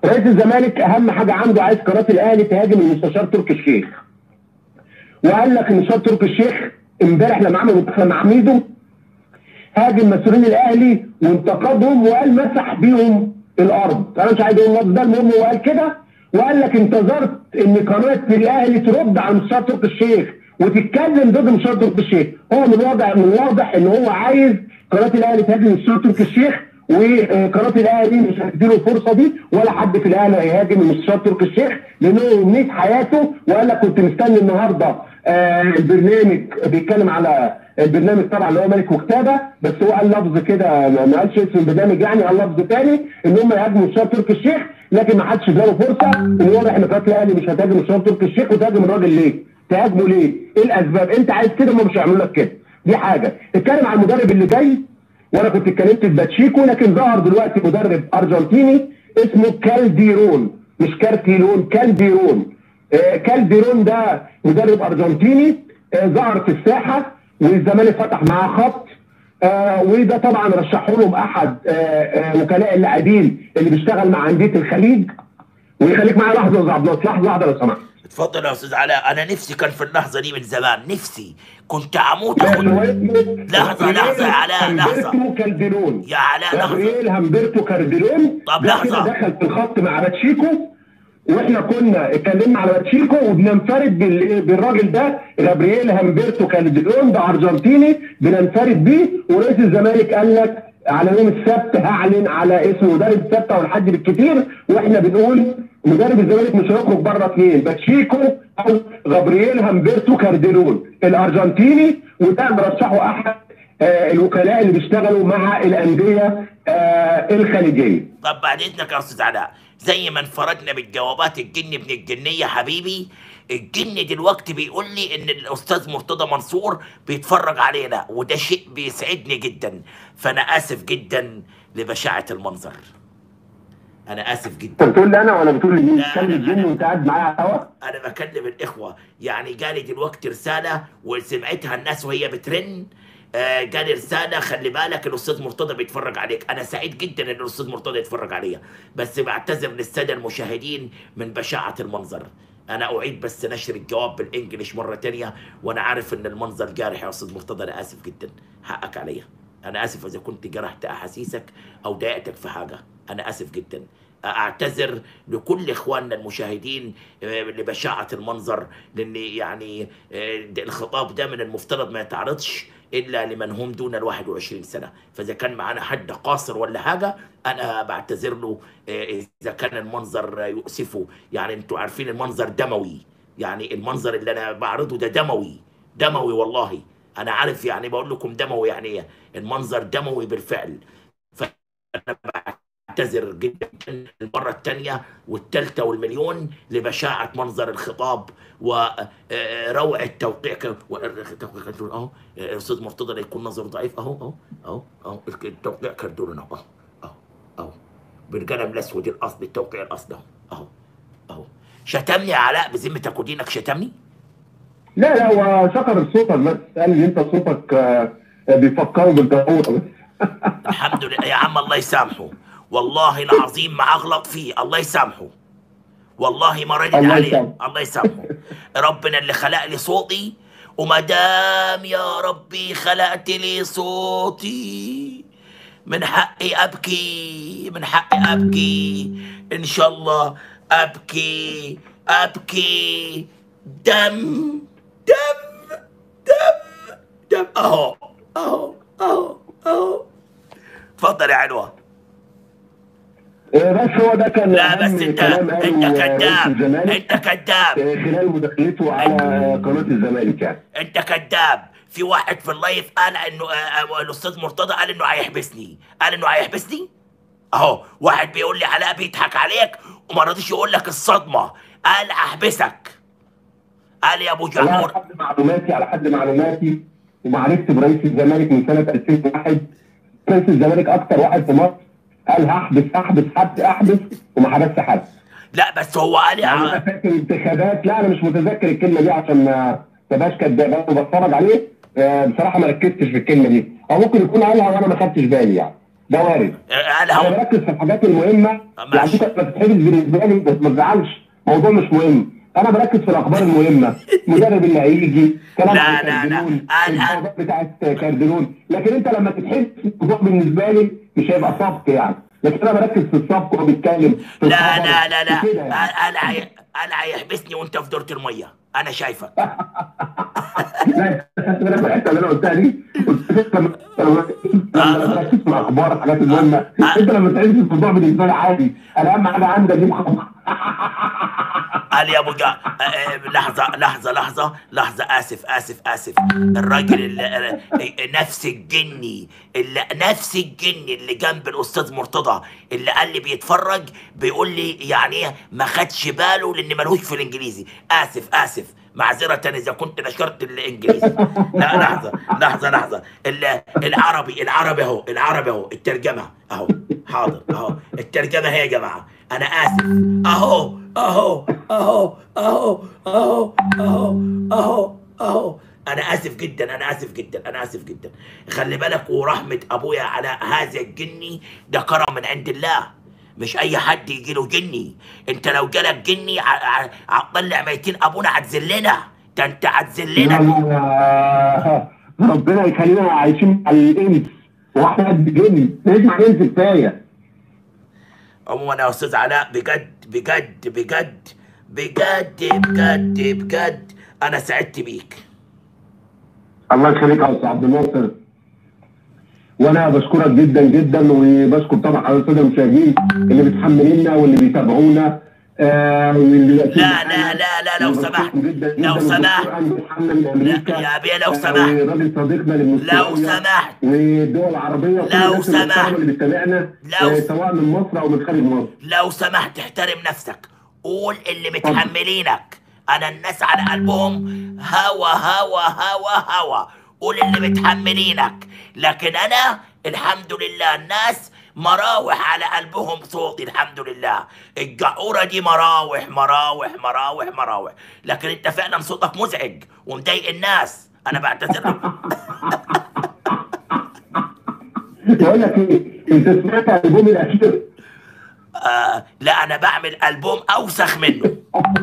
رئيس الزمالك اهم حاجه عنده عايز قناه الاهلي تهاجم المستشار تركي الشيخ وقال لك المستشار تركي الشيخ امبارح لما عمل مداخله مع ميدو هاجم مسؤولين الاهلي وانتقدهم وقال مسح بيهم الارض انا مش عايز اقول اللفظ ده المهم هو قال كده وقال لك انتظرت ان قناه الاهلي ترد على مستشار تركي الشيخ وتتكلم ضد مستشار تركي الشيخ هو من واضح من واضح ان هو عايز قناه الاهلي تهاجم مستشار تركي الشيخ وقناه الاهلي مش هتديله الفرصه دي ولا حد في الاهلي هيهاجم المستشار تركي الشيخ لانه امنيه حياته وقال لك كنت مستني النهارده آه البرنامج بيتكلم على البرنامج طبعا اللي هو ملك وكتابه بس هو قال لفظ كده ما قالش اسم البرنامج يعني قال لفظ تاني ان هم يهاجموا المستشار تركي الشيخ لكن ما حدش اداله فرصه ان واضح ان قناه الاهلي مش هتهاجم المستشار تركي الشيخ وتهاجم الراجل ليه؟ تهاجمه ليه؟ ايه الاسباب؟ انت عايز كده هم مش هيعملوا لك كده دي حاجه اتكلم عن المدرب اللي جاي وانا كنت اتكلمت في باتشيكو لكن ظهر دلوقتي مدرب ارجنتيني اسمه كالديرون مش كارتيلون كالديرون آه كالديرون ده مدرب ارجنتيني آه ظهر في الساحه والزمالك فتح معاه خط آه وده طبعا رشحوا لهم احد آه آه وكلاء اللاعبين اللي بيشتغل مع انديه الخليج ويخليك معايا لحظه يا استاذ عبد اللطيف لحظه واحده لو سمحت اتفضل يا استاذ علاء انا نفسي كان في اللحظه دي من زمان نفسي كنت هموت اخد لحظه لحظه يا علاء لحظه همبرتو كالديرون يا علاء لحظه جابرييل همبرتو كالديرون طب ده لحظة. كده دخل في الخط مع باتشيكو واحنا كنا اتكلمنا على باتشيكو وبننفرد بال- بالراجل ده جابرييل همبرتو كالديرون ده ارجنتيني بننفرد بيه ورئيس الزمالك قال لك على يوم السبت هعلن على اسم مدرب السبت او الحد بالكتير واحنا بنقول مدرب الزمالك مش هيخرج بره اثنين باتشيكو او جابرييل همبرتو كارديرون الارجنتيني وده مرشحه احد آه، الوكلاء اللي بيشتغلوا مع الانديه آه، الخليجيه طب بعد اذنك يا استاذ علاء زي ما انفردنا بالجوابات الجن ابن الجنيه حبيبي الجن دلوقتي بيقول لي ان الاستاذ مرتضى منصور بيتفرج علينا وده شيء بيسعدني جدا فانا اسف جدا لبشاعه المنظر انا اسف جدا انت بتقول لي انا ولا بتقول لي مين؟ لا، بتكلم لا، الجن لا. وانت قاعد معايا على الهوا؟ انا بكلم الاخوه يعني جالي دلوقتي رساله وسمعتها الناس وهي بترن آه، جالي رساله خلي بالك الاستاذ مرتضى بيتفرج عليك انا سعيد جدا ان الاستاذ مرتضى يتفرج عليا بس بعتذر للساده المشاهدين من بشاعه المنظر انا اعيد بس نشر الجواب بالانجليش مره تانية وانا عارف ان المنظر جارح يا استاذ مرتضى انا اسف جدا حقك عليا انا اسف اذا كنت جرحت احاسيسك او ضايقتك في حاجه انا اسف جدا اعتذر لكل اخواننا المشاهدين آه، لبشاعه المنظر لان يعني آه، ده الخطاب ده من المفترض ما يتعرضش الا لمن هم دون ال 21 سنه فاذا كان معانا حد قاصر ولا حاجه انا بعتذر له آه، اذا كان المنظر آه، يؤسفه يعني انتوا عارفين المنظر دموي يعني المنظر اللي انا بعرضه ده دموي دموي والله انا عارف يعني بقول لكم دموي يعني ايه المنظر دموي بالفعل فانا بعتذر جدا المره الثانيه والثالثه والمليون لبشاعه منظر الخطاب وروع التوقيع ك- و- التوقيع كردون اهو الاستاذ مرتضى لا يكون نظره ضعيف اهو اهو اهو اهو التوقيع كردون اهو اهو اهو بالقلم الاسود الاصلي التوقيع الاصلي اهو اهو اهو شتمني يا علاء بذمتك ودينك شتمني؟ لا لا هو شكر صوتك بس قال لي انت صوتك آه، بيفكروا بالجمهور الحمد لله يا عم الله يسامحه والله العظيم ما اغلط فيه الله يسامحه والله ما ردت الله عليه يسامحه. الله يسامحه ربنا اللي خلق لي صوتي وما دام يا ربي خلقت لي صوتي من حقي ابكي من حقي ابكي ان شاء الله ابكي ابكي دم دم دم دم اهو اهو اهو اهو اتفضل يا علوه آه، بس هو ده كان لا أهم بس انت كلام قاله انت رئيس كذاب الزمالك انت كذاب آه، خلال مداخلته على قناه الزمالك يعني انت كذاب في واحد في اللايف قال انه آه، آه، الاستاذ مرتضى قال انه هيحبسني قال انه هيحبسني اهو واحد بيقول لي علاء بيضحك عليك وما رضيش يقول لك الصدمه قال احبسك قال يا ابو والله على جعفر حد معلوماتي على حد معلوماتي ومعرفتي برئيس الزمالك من سنه 2001 رئيس الزمالك اكتر واحد في مصر قال هحبس هحبس حد احبس وما حبسش حد لا بس هو قال يعني يا انت فاكر انتخابات لا انا مش متذكر الكلمه دي عشان ما تبقاش كداب انا بتفرج عليه آه، بصراحه ما ركزتش في الكلمه دي او ممكن يكون قالها وانا ما خدتش بالي يعني ده وارد انا انا هقول بركز في الحاجات المهمه ماشي. يعني انت لما تتحبس بالنسبه لي بس ما تزعلش موضوع مش مهم انا بركز في الاخبار المهمه المدرب اللي هيجي كلام لا، عن لا، لا. كاردينون، أنا- الموضوع بتاعت كاردينون لكن انت لما تتحبس الموضوع بالنسبه لي مش هيبقى سبق يعني لكن انا بركز في السبق وهو بيتكلم في لا الخبر، لا لا لا في كده يعني. انا هي- انا هيحبسني وانت في دورة المية انا شايفك لا انا في الحته اللي انا قلتها دي قلت لك لما لما لما تركز في الاخبار الحاجات المهمه انت لما تعيش في الموضوع بالنسبه لي عادي انا اهم حاجه عندي اجيب خبر قال يا ابو جا آه، آه، لحظه لحظه لحظه لحظه اسف اسف اسف الراجل اللي آه، نفس الجني اللي نفس الجني اللي جنب الاستاذ مرتضى اللي قال لي بيتفرج بيقول لي يعني إيه ما خدش باله لان ملهوش في الانجليزي اسف اسف معذرة إذا كنت نشرت الإنجليزي لا لحظة لحظة لحظة ال- العربي العربي أهو العربي أهو الترجمة أهو حاضر أهو الترجمة هي يا جماعة أنا آسف أهو أهو أهو أهو أهو أهو أهو أهو أنا آسف جدا أنا آسف جدا أنا آسف جدا خلي بالك ورحمة أبويا على هذا الجني ده كرم من عند الله مش اي حد يجي له جني انت لو جالك جني ع- ع- هتطلع ميتين ابونا هتذلنا ده انت لا هتذلنا لا ربنا يخلينا عايشين على الانس واحنا قد جن نسمع انس كفايه عموما يا استاذ علاء بجد بجد بجد بجد بجد بجد انا سعدت بيك الله يخليك يا استاذ عبد الناصر وانا بشكرك جدا جدا وبشكر طبعا على الساده المشاهدين اللي بتحملينا واللي بيتابعونا آه واللي لا لا لا لا لو سمحت لو سمحت لا يا ابي لو سمحت راجل صديقنا للمستوى لو سمحت والدول العربيه وكل لو الناس المحترمة سمحت. اللي بتتابعنا لو آه، سواء من مصر او من خارج مصر لو سمحت احترم نفسك قول اللي متحملينك انا الناس على قلبهم هوا هوا هوا هوا قول اللي متحملينك لكن انا الحمد لله الناس مراوح على قلبهم صوتي الحمد لله الجعورة دي مراوح مراوح مراوح مراوح لكن انت فعلا صوتك مزعج ومضايق الناس انا بعتذر لك بقول لك ايه انت سمعت الالبوم الاخير آه لا انا بعمل البوم اوسخ منه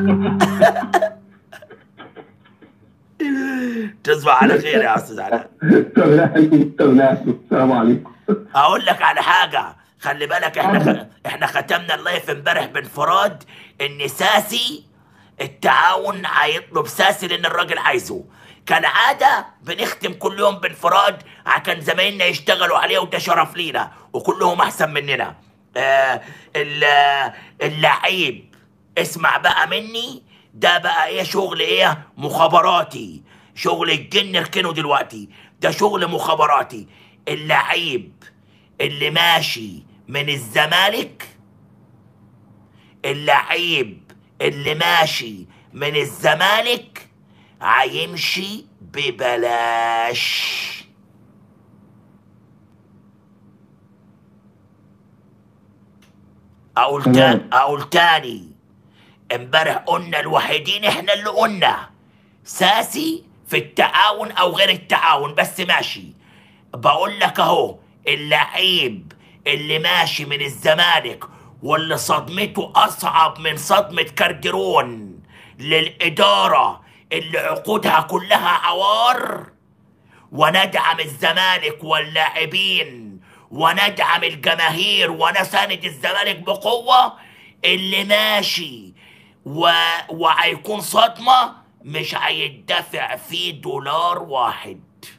تصبح على خير يا استاذ علاء السلام عليكم اقول لك على حاجه خلي بالك احنا خ... احنا ختمنا اللايف امبارح بانفراد ان ساسي التعاون هيطلب ساسي لان الراجل عايزه كالعادة بنختم كل يوم بانفراد عشان زمايلنا يشتغلوا عليه وده شرف لينا وكلهم احسن مننا آه ال- اللعيب اسمع بقى مني ده بقى ايه شغل ايه مخابراتي شغل الجن اركنه دلوقتي ده شغل مخابراتي اللعيب اللي ماشي من الزمالك اللعيب اللي ماشي من الزمالك هيمشي ببلاش اقول تمام. تاني اقول تاني امبارح قلنا الوحيدين احنا اللي قلنا ساسي في التعاون او غير التعاون بس ماشي بقول لك اهو اللعيب اللي ماشي من الزمالك واللي صدمته اصعب من صدمة كارديرون للادارة اللي عقودها كلها عوار وندعم الزمالك واللاعبين وندعم الجماهير ونساند الزمالك بقوة اللي ماشي و... وهيكون صدمة مش هيدفع فيه دولار واحد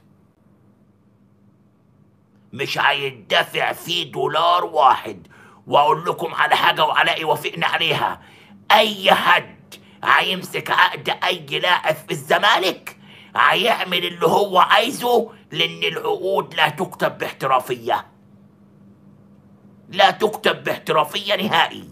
مش هيدفع فيه دولار واحد واقول لكم على حاجة وعلاء يوافقني عليها اي حد هيمسك عقد اي لاعب في الزمالك هيعمل اللي هو عايزه لان العقود لا تكتب باحترافية لا تكتب باحترافية نهائي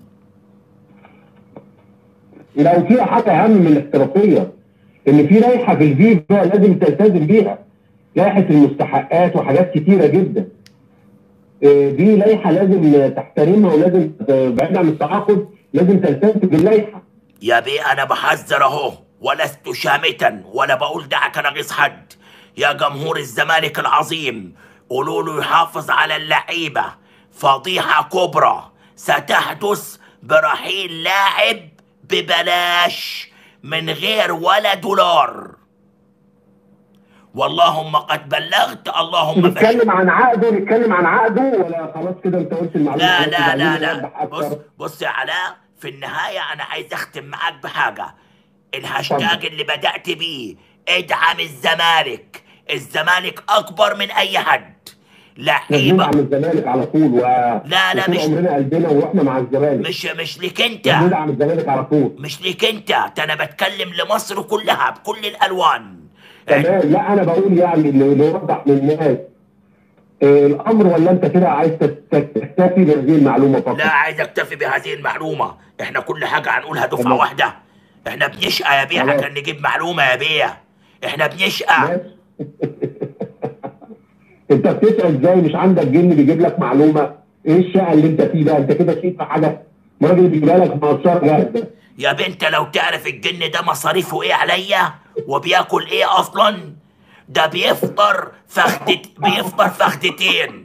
لو في حاجه اهم من الاحترافيه ان في لائحه في الفيفا لازم تلتزم بيها لائحه المستحقات وحاجات كتيره جدا إيه، دي لائحه لازم تحترمها ولازم بعيد عن التعاقد لازم تلتزم باللائحه يا بي انا بحذر اهو ولست شامتا ولا بقول دعك نغيظ حد يا جمهور الزمالك العظيم قولوا له يحافظ على اللعيبه فضيحة كبرى ستحدث برحيل لاعب ببلاش من غير ولا دولار واللهم قد بلغت اللهم فاشهد نتكلم عن عقده نتكلم عن عقده ولا خلاص كده انت قلت المعلومه لا خلاص لا يبقى لا عايزين لا نوضح أكتر. بص بص يا علاء في النهاية أنا عايز أختم معاك بحاجة الهاشتاج اللي بدأت بيه ادعم الزمالك الزمالك أكبر من أي حد احنا لعيبة بندعم الزمالك على طول و لا، لا، وطول مش- عمرنا قلبنا واحنا مع الزمالك مش مش ليك أنت بندعم الزمالك على طول مش ليك أنت ده أنا بتكلم لمصر كلها بكل الألوان تمام لا انا بقول يعني اللي اللي يوضح للناس آه، الامر ولا انت كده عايز تت- تكتفي بهذه المعلومه فقط لا عايز أكتفي بهذه المعلومة إحنا كل حاجة هنقولها دفعة تمام. واحدة إحنا بنشقى يا بيه خلاص. عشان نجيب معلومة يا بيه إحنا بنشقى ماشي. انت بتسال ازاي مش عندك جن بيجيب لك معلومه ايه الشقه اللي انت فيه ده انت كده شايف حاجه راجل بيجيبها لك مقصره جاهزه يا بنت لو تعرف الجن ده مصاريفه ايه عليا وبياكل ايه اصلا ده بيفطر فخدت بيفطر فخدتين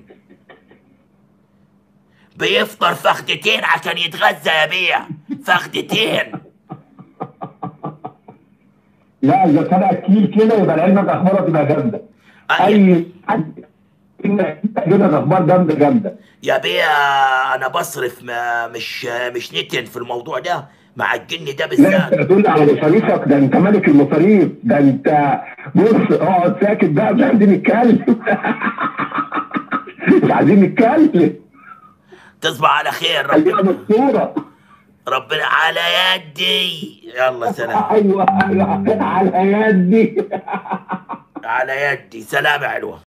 بيفطر فخدتين عشان يتغذى يا بيه فخدتين لا اذا كان اكيل كده يبقى لعلمك اخباره تبقى جامده أي- اي حد كده اخبار جامده جامده يا بيه انا بصرف ما مش مش نتن في الموضوع ده مع الجن ده لا انت بالذات بتقول لي على مصاريفك ده انت ملك المصاريف ده انت بص اقعد ساكت بقى مش عايزين نتكلم مش عايزين نتكلم تصبح على خير خلينا ربنا بالصوره ربنا على يدي يلا سلام ايوه ايوه على يدي على يدي سلام يا علوة